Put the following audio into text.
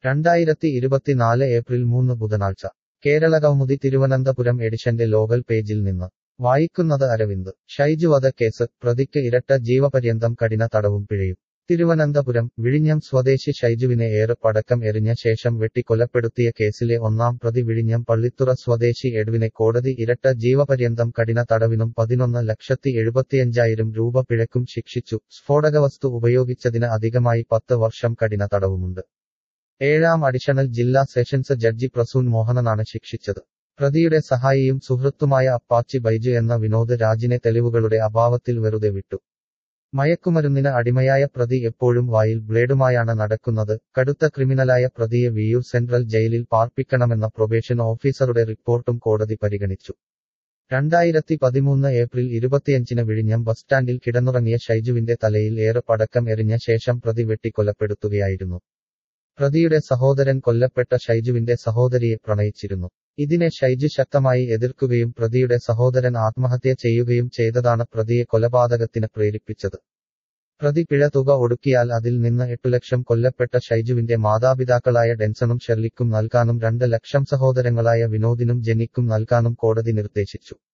രണ്ടായിരത്തി ഇരുപത്തിനാല് ഏപ്രിൽ മൂന്ന് ബുധനാഴ്ച കേരളകൗമുദി തിരുവനന്തപുരം എഡിഷന്റെ ലോകൽ പേജിൽ നിന്ന് വായിക്കുന്നത് അരവിന്ദ് ഷൈജു വധക്കേസ് പ്രതിക്ക് ഇരട്ട ജീവപര്യന്തം കഠിന തടവും പിഴയും തിരുവനന്തപുരം വിഴിഞ്ഞം സ്വദേശി ഷൈജുവിനെ ഏറെ പടക്കം എറിഞ്ഞ ശേഷം വെട്ടിക്കൊലപ്പെടുത്തിയ കേസിലെ ഒന്നാം പ്രതി വിഴിഞ്ഞം പള്ളിത്തുറ സ്വദേശി എഡ്വിനെ കോടതി ഇരട്ട ജീവപര്യന്തം കഠിന തടവിനും പതിനൊന്ന് ലക്ഷത്തി എഴുപത്തിയഞ്ചായിരം രൂപ പിഴക്കും ശിക്ഷിച്ചു സ്ഫോടകവസ്തു ഉപയോഗിച്ചതിന് അധികമായി പത്ത് വർഷം കഠിന തടവുമുണ്ട് ഏഴാം അഡീഷണൽ ജില്ലാ സെഷൻസ് ജഡ്ജി പ്രസൂൻ മോഹനനാണ് ശിക്ഷിച്ചത് പ്രതിയുടെ സഹായിയും സുഹൃത്തുമായ അപ്പാച്ചി ബൈജു എന്ന വിനോദ് രാജിനെ തെളിവുകളുടെ അഭാവത്തിൽ വെറുതെ വിട്ടു മയക്കുമരുന്നിന് അടിമയായ പ്രതി എപ്പോഴും വായിൽ ബ്ലേഡുമായാണ് നടക്കുന്നത് കടുത്ത ക്രിമിനലായ പ്രതിയെ വിയൂർ സെൻട്രൽ ജയിലിൽ പാർപ്പിക്കണമെന്ന പ്രൊബേഷൻ ഓഫീസറുടെ റിപ്പോർട്ടും കോടതി പരിഗണിച്ചു രണ്ടായിരത്തി പതിമൂന്ന് ഏപ്രിൽ ഇരുപത്തിയഞ്ചിന് വിഴിഞ്ഞം ബസ് സ്റ്റാൻഡിൽ കിടന്നുറങ്ങിയ ഷൈജുവിന്റെ തലയിൽ ഏറെ പടക്കം എറിഞ്ഞ ശേഷം പ്രതി വെട്ടിക്കൊലപ്പെടുത്തുകയായിരുന്നു പ്രതിയുടെ സഹോദരൻ കൊല്ലപ്പെട്ട ഷൈജുവിന്റെ സഹോദരിയെ പ്രണയിച്ചിരുന്നു ഇതിനെ ഷൈജു ശക്തമായി എതിർക്കുകയും പ്രതിയുടെ സഹോദരൻ ആത്മഹത്യ ചെയ്യുകയും ചെയ്തതാണ് പ്രതിയെ കൊലപാതകത്തിന് പ്രേരിപ്പിച്ചത് പ്രതി പിഴ തുക ഒടുക്കിയാൽ അതിൽ നിന്ന് എട്ടു ലക്ഷം കൊല്ലപ്പെട്ട ഷൈജുവിന്റെ മാതാപിതാക്കളായ ഡെൻസണും ഷെർലിക്കും നൽകാനും രണ്ട് ലക്ഷം സഹോദരങ്ങളായ വിനോദിനും ജെന്നിക്കും നൽകാനും കോടതി നിർദ്ദേശിച്ചു